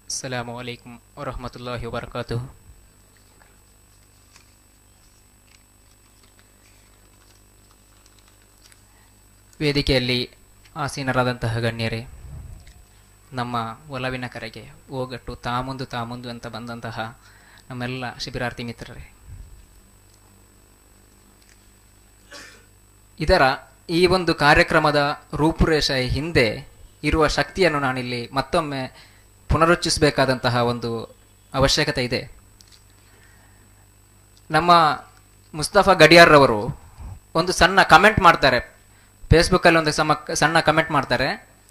ಅಸ್ಸಲಾಮು ಅಲೈಕುಂ ವರಹಮತುಲ್ಲಾಹಿ ವಬರಕಾತು ವೇದಿಕೆಯಲ್ಲಿ ಆಸೀನರಾದಂತಹ ಗಣ್ಯರೇ ನಮ್ಮ ಒಲವಿನ ಕರೆಗೆ ಹೋಗಟ್ಟು ತಾಮುಂದು ತಾಮುಂದು ಅಂತ ಬಂದಂತಹ ನಮ್ಮೆಲ್ಲ ಶಿಬಿರಾರ್ಥಿ ಮಿತ್ರರೇ ಇದರ ಈ ಒಂದು ಕಾರ್ಯಕ್ರಮದ ರೂಪುರೇಷೆ ಹಿಂದೆ ಇರುವ ಶಕ್ತಿಯನ್ನು ನಾನಿಲ್ಲಿ ಮತ್ತೊಮ್ಮೆ ಪುನರುಚ್ಚಿಸಬೇಕಾದಂತಹ ಒಂದು ಅವಶ್ಯಕತೆ ಇದೆ ನಮ್ಮ ಮುಸ್ತಫಾ ಗಡಿಯಾರ್ರವರು ಒಂದು ಸಣ್ಣ ಕಮೆಂಟ್ ಮಾಡ್ತಾರೆ ಫೇಸ್ಬುಕ್ಕಲ್ಲಿ ಒಂದು ಸಮ ಸಣ್ಣ ಕಮೆಂಟ್ ಮಾಡ್ತಾರೆ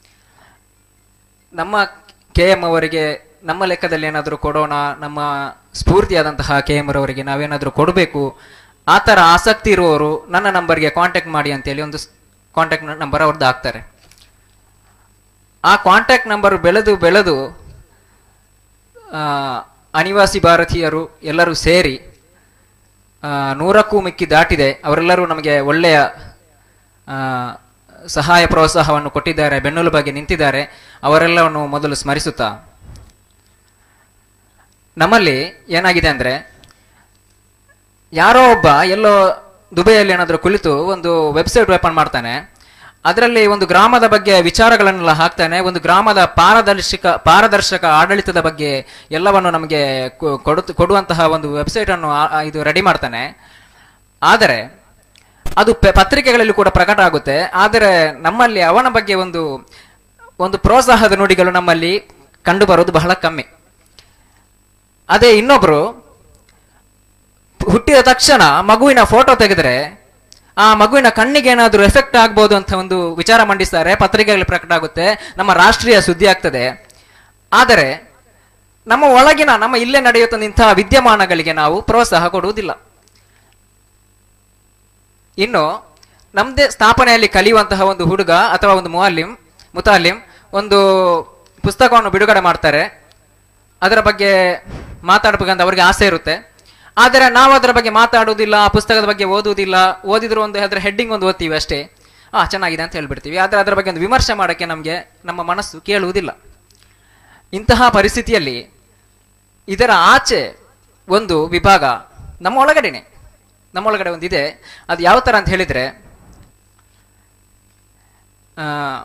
ನಮ್ಮ ಕೆ ಎಂ ಅವರಿಗೆ ನಮ್ಮ ಲೆಕ್ಕದಲ್ಲಿ ಏನಾದರೂ ಕೊಡೋಣ ನಮ್ಮ ಸ್ಫೂರ್ತಿಯಾದಂತಹ ಕೆ ಎಂ ಅವರಿಗೆ ನಾವೇನಾದರೂ ಕೊಡಬೇಕು ಆ ಥರ ಆಸಕ್ತಿ ಇರುವವರು ನನ್ನ ನಂಬರ್ಗೆ ಕಾಂಟ್ಯಾಕ್ಟ್ ಮಾಡಿ ಅಂತೇಳಿ ಒಂದು ಕಾಂಟ್ಯಾಕ್ಟ್ ನಂಬರ್ ಅವ್ರದ್ದು ಹಾಕ್ತಾರೆ ಆ ಕಾಂಟ್ಯಾಕ್ಟ್ ನಂಬರ್ ಬೆಳೆದು ಬೆಳೆದು ಆ, ಅನಿವಾಸಿ ಭಾರತೀಯರು ಎಲ್ಲರೂ ಸೇರಿ ಆ, ನೂರಕ್ಕೂ ಮಿಕ್ಕಿ ದಾಟಿದೆ ಅವರೆಲ್ಲರೂ ನಮಗೆ ಒಳ್ಳೆಯ ಆ, ಸಹಾಯ ಪ್ರೋತ್ಸಾಹವನ್ನು ಕೊಟ್ಟಿದ್ದಾರೆ ಬೆನ್ನೆಲುಬಾಗಿ ನಿಂತಿದ್ದಾರೆ ಅವರೆಲ್ಲವನ್ನು ಮೊದಲು ಸ್ಮರಿಸುತ್ತಾ ನಮ್ಮಲ್ಲಿ ಏನಾಗಿದೆ ಅಂದ್ರೆ ಯಾರೋ ಒಬ್ಬ ಎಲ್ಲೋ ದುಬೈಯಲ್ಲಿ ಏನಾದರೂ ಕುಳಿತು ಒಂದು ವೆಬ್ಸೈಟ್ ಓಪನ್ ಮಾಡ್ತಾನೆ ಅದರಲ್ಲಿ ಒಂದು ಗ್ರಾಮದ ಬಗ್ಗೆ ವಿಚಾರಗಳನ್ನೆಲ್ಲ ಹಾಕ್ತಾನೆ ಒಂದು ಗ್ರಾಮದ ಪಾರದರ್ಶಕ ಪಾರದರ್ಶಕ ಆಡಳಿತದ ಬಗ್ಗೆ ಎಲ್ಲವನ್ನು ನಮಗೆ ಕೊ- ಕೊಡು ಕೊಡುವಂತಹ ಒಂದು ವೆಬ್ಸೈಟ್ ಅನ್ನು ಆ- ಆ ಇದು ರೆಡಿ ಮಾಡ್ತಾನೆ ಆದರೆ ಅದು ಪೆ- ಪತ್ರಿಕೆಗಳಲ್ಲಿ ಕೂಡ ಪ್ರಕಟ ಆಗುತ್ತೆ ಆದರೆ ನಮ್ಮಲ್ಲಿ ಅವನ ಬಗ್ಗೆ ಒಂದು ಒಂದು ಪ್ರೋತ್ಸಾಹದ ನುಡಿಗಳು ನಮ್ಮಲ್ಲಿ ಕಂಡು ಬರೋದು ಬಹಳ ಕಮ್ಮಿ ಅದೇ ಇನ್ನೊಬ್ರು ಹುಟ್ಟಿದ ತಕ್ಷಣ ಮಗುವಿನ ಫೋಟೋ ತೆಗೆದ್ರೆ ಆ ಮಗುವಿನ ಕಣ್ಣಿಗೆ ಏನಾದರೂ ಎಫೆಕ್ಟ್ ಆಗ್ಬೋದು ಅಂತ ಒಂದು ವಿಚಾರ ಮಂಡಿಸ್ತಾರೆ ಪತ್ರಿಕೆಗಳಲ್ಲಿ ಪ್ರಕಟ ಆಗುತ್ತೆ ನಮ್ಮ ರಾಷ್ಟ್ರೀಯ ಸುದ್ದಿ ಆಗ್ತದೆ ಆದರೆ ನಮ್ಮ ಒಳಗಿನ ನಮ್ಮ ಇಲ್ಲೇ ನಡೆಯುತ್ತ ಇಂತಹ ವಿದ್ಯಮಾನಗಳಿಗೆ ನಾವು ಪ್ರೋತ್ಸಾಹ ಕೊಡುವುದಿಲ್ಲ ಇನ್ನು ನಮ್ಮದೇ ಸ್ಥಾಪನೆಯಲ್ಲಿ ಕಲಿಯುವಂತಹ ಒಂದು ಹುಡುಗ ಅಥವಾ ಒಂದು ಮುಅಲ್ಲಿಂ ಮುತಾಲಿಂ ಒಂದು ಪುಸ್ತಕವನ್ನು ಬಿಡುಗಡೆ ಮಾಡ್ತಾರೆ ಅದರ ಬಗ್ಗೆ ಮಾತಾಡಬೇಕಂತ ಅವರಿಗೆ ಆಸೆ ಇರುತ್ತೆ ಆದರೆ ನಾವು ಅದರ ಬಗ್ಗೆ ಮಾತಾಡುವುದಿಲ್ಲ ಆ ಪುಸ್ತಕದ ಬಗ್ಗೆ ಓದುವುದಿಲ್ಲ ಓದಿದ್ರು ಒಂದು ಅದರ ಹೆಡ್ಡಿಂಗ್ ಒಂದು ಓದ್ತೀವಿ ಅಷ್ಟೇ ಆ ಚೆನ್ನಾಗಿದೆ ಅಂತ ಹೇಳ್ಬಿಡ್ತೀವಿ ಆದರೆ ಅದರ ಬಗ್ಗೆ ಒಂದು ವಿಮರ್ಶೆ ಮಾಡೋಕ್ಕೆ ನಮಗೆ ನಮ್ಮ ಮನಸ್ಸು ಕೇಳುವುದಿಲ್ಲ ಇಂತಹ ಪರಿಸ್ಥಿತಿಯಲ್ಲಿ ಇದರ ಆಚೆ ಒಂದು ವಿಭಾಗ ನಮ್ಮ ಒಳಗಡೆನೆ ನಮ್ಮ ಒಳಗಡೆ ಒಂದಿದೆ ಅದು ಯಾವ ಥರ ಅಂತ ಹೇಳಿದರೆ ಆ,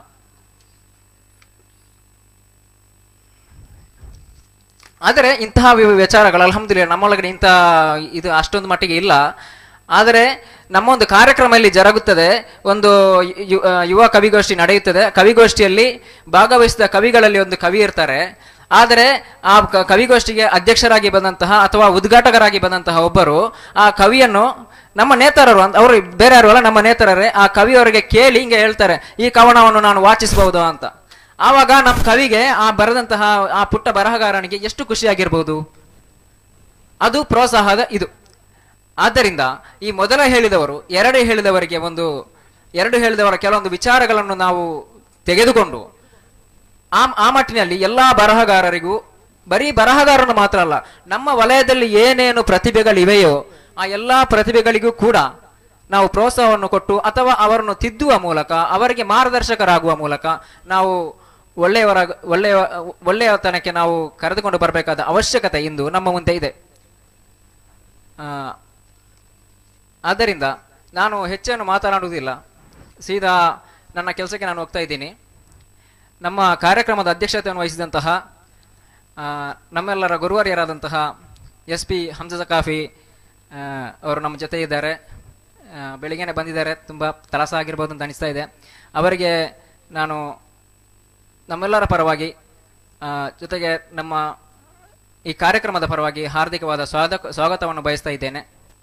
ಆದರೆ ಇಂತಹ ವಿ- ವಿಚಾರಗಳು ಅಲ್ಹಮ್ದುಲಿಲ್ಲ ನಮ್ಮೊಳಗಡೆ ಇಂಥ ಇದು ಅಷ್ಟೊಂದು ಮಟ್ಟಿಗೆ ಇಲ್ಲ ಆದರೆ ನಮ್ಮ ಒಂದು ಕಾರ್ಯಕ್ರಮದಲ್ಲಿ ಜರುಗುತ್ತದೆ ಒಂದು ಯು- ಆ, ಯುವ ಕವಿಗೋಷ್ಠಿ ನಡೆಯುತ್ತದೆ ಕವಿಗೋಷ್ಠಿಯಲ್ಲಿ ಭಾಗವಹಿಸಿದ ಕವಿಗಳಲ್ಲಿ ಒಂದು ಕವಿ ಇರ್ತಾರೆ ಆದರೆ ಆ ಕ- ಕವಿಗೋಷ್ಠಿಗೆ ಅಧ್ಯಕ್ಷರಾಗಿ ಬಂದಂತಹ ಅಥವಾ ಉದ್ಘಾಟಕರಾಗಿ ಬಂದಂತಹ ಒಬ್ಬರು ಆ ಕವಿಯನ್ನು ನಮ್ಮ ನೇತಾರರು ಅಂತ ಅವರು ಬೇರೆ ಯಾರು ಅಲ್ಲ ನಮ್ಮ ನೇತಾರರೇ ಆ ಕವಿಯವರಿಗೆ ಕೇಳಿ ಹಿಂಗೆ ಹೇಳ್ತಾರೆ ಈ ಕವನವನ್ನು ನಾನು ವಾಚಿಸಬಹುದು ಅಂತ ಆವಾಗ ನಮ್ಮ ಕವಿಗೆ ಆ ಬರೆದಂತಹ ಆ ಪುಟ್ಟ ಬರಹಗಾರನಿಗೆ ಎಷ್ಟು ಖುಷಿಯಾಗಿರ್ಬೋದು ಅದು ಪ್ರೋತ್ಸಾಹದ ಇದು ಆದ್ದರಿಂದ ಈ ಮೊದಲ ಹೇಳಿದವರು ಎರಡು ಹೇಳಿದವರಿಗೆ ಒಂದು ಎರಡು ಹೇಳಿದವರ ಕೆಲವೊಂದು ವಿಚಾರಗಳನ್ನು ನಾವು ತೆಗೆದುಕೊಂಡು ಆ ಆ ಮಟ್ಟಿನಲ್ಲಿ ಎಲ್ಲಾ ಬರಹಗಾರರಿಗೂ ಬರೀ ಬರಹಗಾರನು ಮಾತ್ರ ಅಲ್ಲ ನಮ್ಮ ವಲಯದಲ್ಲಿ ಏನೇನು ಪ್ರತಿಭೆಗಳಿವೆಯೋ ಆ ಎಲ್ಲಾ ಪ್ರತಿಭೆಗಳಿಗೂ ಕೂಡ ನಾವು ಪ್ರೋತ್ಸಾಹವನ್ನು ಕೊಟ್ಟು ಅಥವಾ ಅವರನ್ನು ತಿದ್ದುವ ಮೂಲಕ ಅವರಿಗೆ ಮಾರ್ಗದರ್ಶಕರಾಗುವ ಮೂಲಕ ನಾವು ಒಳ್ಳೆಯವರ ಒಳ್ಳೆಯ ಒಳ್ಳೆಯತನಕ್ಕೆ ನಾವು ಕರೆದುಕೊಂಡು ಬರಬೇಕಾದ ಅವಶ್ಯಕತೆ ಇಂದು ನಮ್ಮ ಮುಂದೆ ಇದೆ ಆ, ಆದ್ದರಿಂದ ನಾನು ಹೆಚ್ಚೇನು ಮಾತನಾಡುವುದಿಲ್ಲ ಸೀದಾ ನನ್ನ ಕೆಲಸಕ್ಕೆ ನಾನು ಹೋಗ್ತಾ ಇದ್ದೀನಿ ನಮ್ಮ ಕಾರ್ಯಕ್ರಮದ ಅಧ್ಯಕ್ಷತೆಯನ್ನು ವಹಿಸಿದಂತಹ ಆ, ನಮ್ಮೆಲ್ಲರ ಗುರುವರಿಯರಾದಂತಹ ಎಸ್ ಪಿ ಹಂಸದ ಕಾಫಿ ಆ, ಅವರು ನಮ್ಮ ಜೊತೆ ಇದ್ದಾರೆ ಆ, ಬೆಳಿಗ್ಗೆನೆ ಬಂದಿದ್ದಾರೆ ತುಂಬ ತಲಸ ಆಗಿರ್ಬೋದು ಅಂತ ಅನಿಸ್ತಾ ಇದೆ ಅವರಿಗೆ ನಾನು ನಮ್ಮೆಲ್ಲರ ಪರವಾಗಿ ಆ, ಜೊತೆಗೆ ನಮ್ಮ ಈ ಕಾರ್ಯಕ್ರಮದ ಪರವಾಗಿ ಹಾರ್ದಿಕವಾದ ಸ್ವಾಗತ ಸ್ವಾಗತವನ್ನು ಬಯಸ್ತಾ ಇದ್ದೇನೆ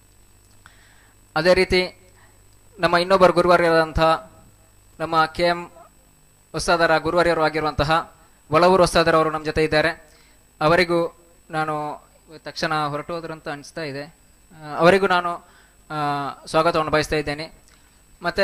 ಅದೇ ರೀತಿ ನಮ್ಮ ಇನ್ನೊಬ್ಬರು ಗುರುವರ್ಯರಾದಂತಹ ನಮ್ಮ ಕೆ ಎಂ ಹೊಸದರ ಗುರುವರ್ಯರು ಆಗಿರುವಂತಹ ಒಳವೂರು ಹೊಸದರ್ ಅವರು ನಮ್ಮ ಜೊತೆ ಇದ್ದಾರೆ ಅವರಿಗೂ ನಾನು ತಕ್ಷಣ ಹೊರಟು ಹೋದ್ರು ಅಂತ ಅನಿಸ್ತಾ ಇದೆ ಆ, ಅವರಿಗೂ ನಾನು ಆ, ಸ್ವಾಗತವನ್ನು ಬಯಸ್ತಾ ಇದ್ದೇನೆ ಮತ್ತೆ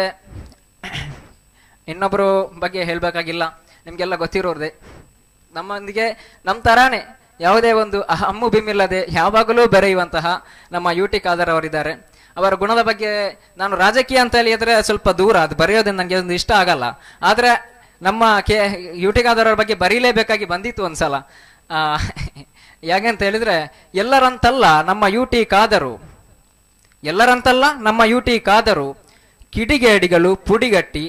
ಇನ್ನೊಬ್ಬರು ಬಗ್ಗೆ ಹೇಳಬೇಕಾಗಿಲ್ಲ ನಿಮಗೆಲ್ಲ ಗೊತ್ತಿರೋದೇ ನಮ್ಮೊಂದಿಗೆ ನಮ್ಮ ತರಾನೇ ಯಾವುದೇ ಒಂದು ಅಹ- ಹಮ್ಮು ಬಿಮ್ಮಿಲ್ಲದೆ ಯಾವಾಗಲೂ ಬೆರೆಯುವಂತಹ ನಮ್ಮ ಯು ಟಿ ಖಾದರ್ ಅವರಿದ್ದಾರೆ ಅವರ ಗುಣದ ಬಗ್ಗೆ ನಾನು ರಾಜಕೀಯ ಅಂತ ಹೇಳಿದ್ರೆ ಸ್ವಲ್ಪ ದೂರ ಅದು ಬರೆಯೋದು ನನಗೆ ಒಂದು ಇಷ್ಟ ಆಗಲ್ಲ ಆದರೆ ನಮ್ಮ ಕೆ ಯು ಟಿ ಖಾದರ್ ಅವ್ರ ಬಗ್ಗೆ ಬರೀಲೇಬೇಕಾಗಿ ಬಂದಿತ್ತು ಒಂದ್ಸಲ ಆ, ಯಾಕೆಂತ ಹೇಳಿದ್ರೆ ಎಲ್ಲರಂತಲ್ಲ ನಮ್ಮ ಯು ಟಿ ಕಾದರು ಎಲ್ಲರಂತಲ್ಲ ನಮ್ಮ ಯು ಟಿ ಕಾದರು ಕಿಡಿಗೇಡಿಗಳು ಪುಡಿಗಟ್ಟಿ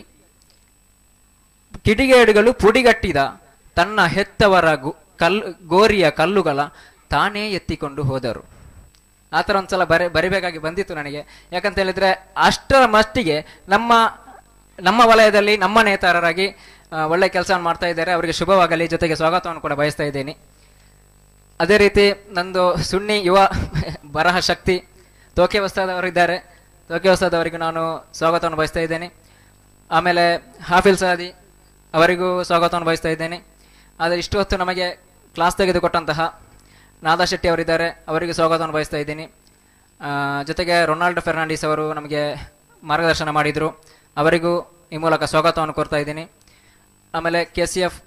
ಕಿಡಿಗೇಡಿಗಳು ಪುಡಿಗಟ್ಟಿದ ತನ್ನ ಹೆತ್ತವರ ಗು ಕಲ್ಲು ಗೋರಿಯ ಕಲ್ಲುಗಳ ತಾನೇ ಎತ್ತಿಕೊಂಡು ಹೋದರು ಆ ಥರ ಒಂದ್ಸಲ ಬರಿ ಬರಿಬೇಕಾಗಿ ಬಂದಿತ್ತು ನನಗೆ ಯಾಕಂತ ಹೇಳಿದ್ರೆ ಅಷ್ಟರ ಮಟ್ಟಿಗೆ ನಮ್ಮ ನಮ್ಮ ವಲಯದಲ್ಲಿ ನಮ್ಮ ನೇತಾರರಾಗಿ ಆ, ಒಳ್ಳೆ ಕೆಲಸ ಮಾಡ್ತಾ ಇದ್ದಾರೆ ಅವರಿಗೆ ಶುಭವಾಗಲಿ ಜೊತೆಗೆ ಸ್ವಾಗತವನ್ನು ಕೂಡ ಬಯಸ್ತಾ ಇದ್ದೀನಿ ಅದೇ ರೀತಿ ನಂದು ಸುನ್ನಿ ಯುವ ಬರಹ ಶಕ್ತಿ ತೋಕೆ ವಸ್ತಾದವರಿದ್ದಾರೆ ತೋಕೆ ವಸ್ತಾದವರಿಗೂ ನಾನು ಸ್ವಾಗತವನ್ನು ಬಯಸ್ತಾ ಇದ್ದೇನೆ ಆಮೇಲೆ ಹಾಫಿಲ್ ಸಾದಿ ಅವರಿಗೂ ಸ್ವಾಗತವನ್ನು ಬಯಸ್ತಾ ಇದ್ದೇನೆ ಆದರೆ ಇಷ್ಟು ಹೊತ್ತು ನಮಗೆ ಕ್ಲಾಸ್ ತೆಗೆದುಕೊಟ್ಟಂತಹ ನಾದಾ ಶೆಟ್ಟಿ ಅವರಿದ್ದಾರೆ ಅವರಿಗೆ ಸ್ವಾಗತವನ್ನು ಬಯಸ್ತಾ ಇದ್ದೀನಿ ಆ, ಜೊತೆಗೆ ರೊನಾಲ್ಡೋ ಫೆರ್ನಾಂಡಿಸ್ ಅವರು ನಮಗೆ ಮಾರ್ಗದರ್ಶನ ಮಾಡಿದರು ಅವರಿಗೂ ಈ ಮೂಲಕ ಸ್ವಾಗತವನ್ನು ಕೋರ್ತಾ ಇದ್ದೀನಿ ಆಮೇಲೆ ಕೆ ಸಿ ಎಫ್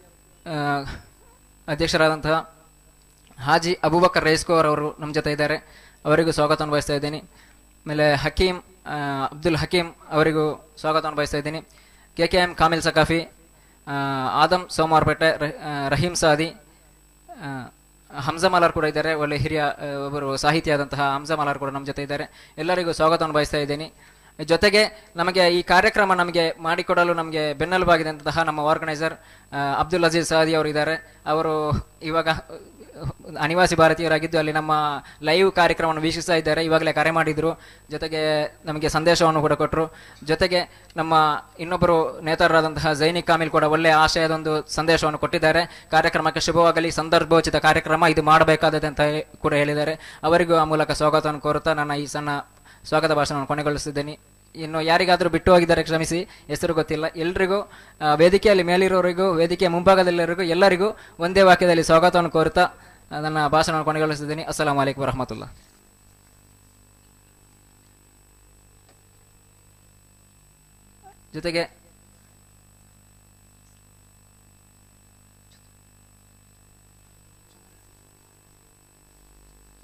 ಅಧ್ಯಕ್ಷರಾದಂತಹ ಹಾಜಿ ಅಬೂಬಕರ್ ರೈಸ್ಕೋರ್ ಅವರು ನಮ್ಮ ಜೊತೆ ಇದ್ದಾರೆ ಅವರಿಗೂ ಸ್ವಾಗತವನ್ನು ಬಯಸ್ತಾ ಇದ್ದೀನಿ ಆಮೇಲೆ ಹಕೀಂ ಆ, ಅಬ್ದುಲ್ ಹಕೀಂ ಅವರಿಗೂ ಸ್ವಾಗತವನ್ನು ಬಯಸ್ತಾ ಇದ್ದೀನಿ K K M Kamil Saqafi ಆ, ಆದಮ್ ಸೋಮವಾರಪೇಟೆ ರ- ಆ, ರಹೀಂ ಸಾದಿ ಆ, ಹಂಸ ಮಲಾರ್ ಕೂಡ ಇದ್ದಾರೆ ಒಳ್ಳೆ ಹಿರಿಯ ಆ, ಒಬ್ಬರು ಸಾಹಿತಿ ಆದಂತಹ ಹಂಸ ಮಲಾರ್ ಕೂಡ ನಮ್ಮ ಜೊತೆ ಇದ್ದಾರೆ ಎಲ್ಲರಿಗೂ ಸ್ವಾಗತವನ್ನು ಬಯಸ್ತಾ ಇದ್ದೀನಿ ಜೊತೆಗೆ ನಮಗೆ ಈ ಕಾರ್ಯಕ್ರಮ ನಮಗೆ ಮಾಡಿಕೊಡಲು ನಮಗೆ ಬೆನ್ನೆಲುಬಾಗಿದಂತಹ ನಮ್ಮ ಆರ್ಗನೈಸರ್ ಅಬ್ದುಲ್ ಅಜೀಜ್ ಸಾದಿ ಅವರು ಇದ್ದಾರೆ ಅವರು ಇವಾಗ ಅನಿವಾಸಿ ಭಾರತೀಯರಾಗಿದ್ದು ಅಲ್ಲಿ ನಮ್ಮ ಲೈವ್ ಕಾರ್ಯಕ್ರಮವನ್ನು ವೀಕ್ಷಿಸ್ತಾ ಇದ್ದಾರೆ ಇವಾಗಲೇ ಕರೆ ಮಾಡಿದ್ರು ಜೊತೆಗೆ ನಮಗೆ ಸಂದೇಶವನ್ನು ಕೂಡ ಕೊಟ್ಟರು ಜೊತೆಗೆ ನಮ್ಮ ಇನ್ನೊಬ್ಬರು ನೇತಾರರಾದಂತಹ ಜೈನಿಕ್ ಕಾಮಿಲ್ ಕೂಡ ಒಳ್ಳೆಯ ಆಶಯದೊಂದು ಸಂದೇಶವನ್ನು ಕೊಟ್ಟಿದ್ದಾರೆ ಕಾರ್ಯಕ್ರಮಕ್ಕೆ ಶುಭವಾಗಲಿ ಸಂದರ್ಭೋಚಿತ ಕಾರ್ಯಕ್ರಮ ಇದು ಮಾಡಬೇಕಾದದ್ದು ಅಂತ ಹೇ- ಕೂಡ ಹೇಳಿದ್ದಾರೆ ಅವರಿಗೂ ಆ ಮೂಲಕ ಸ್ವಾಗತವನ್ನು ಕೋರುತ್ತಾ ನನ್ನ ಈ ಸಣ್ಣ ಸ್ವಾಗತ ಭಾಷಣವನ್ನು ಕೊನೆಗೊಳಿಸಿದ್ದೇನೆ ಇನ್ನು ಯಾರಿಗಾದರೂ ಬಿಟ್ಟು ಹೋಗಿದ್ದಾರೆ ಕ್ಷಮಿಸಿ ಹೆಸರು ಗೊತ್ತಿಲ್ಲ ಎಲ್ರಿಗೂ ಆ, ವೇದಿಕೆಯಲ್ಲಿ ಮೇಲಿರೋರಿಗೂ ವೇದಿಕೆಯ ಮುಂಭಾಗದಲ್ಲಿರೋರಿಗೂ ಎಲ್ಲರಿಗೂ ಒಂದೇ ವಾಕ್ಯದಲ್ಲಿ ಸ್ವಾಗತವನ್ನು ಕೋರುತ್ತಾ ಆ, ನನ್ನ ಭಾಷಣವನ್ನು ಕೊನೆಗೊಳಿಸಿದ್ದೀನಿ ಅಸ್ಸಲಾಂ ವಲೈಕುಂ ವರಹಮತುಲ್ಲಾ ಜೊತೆಗೆ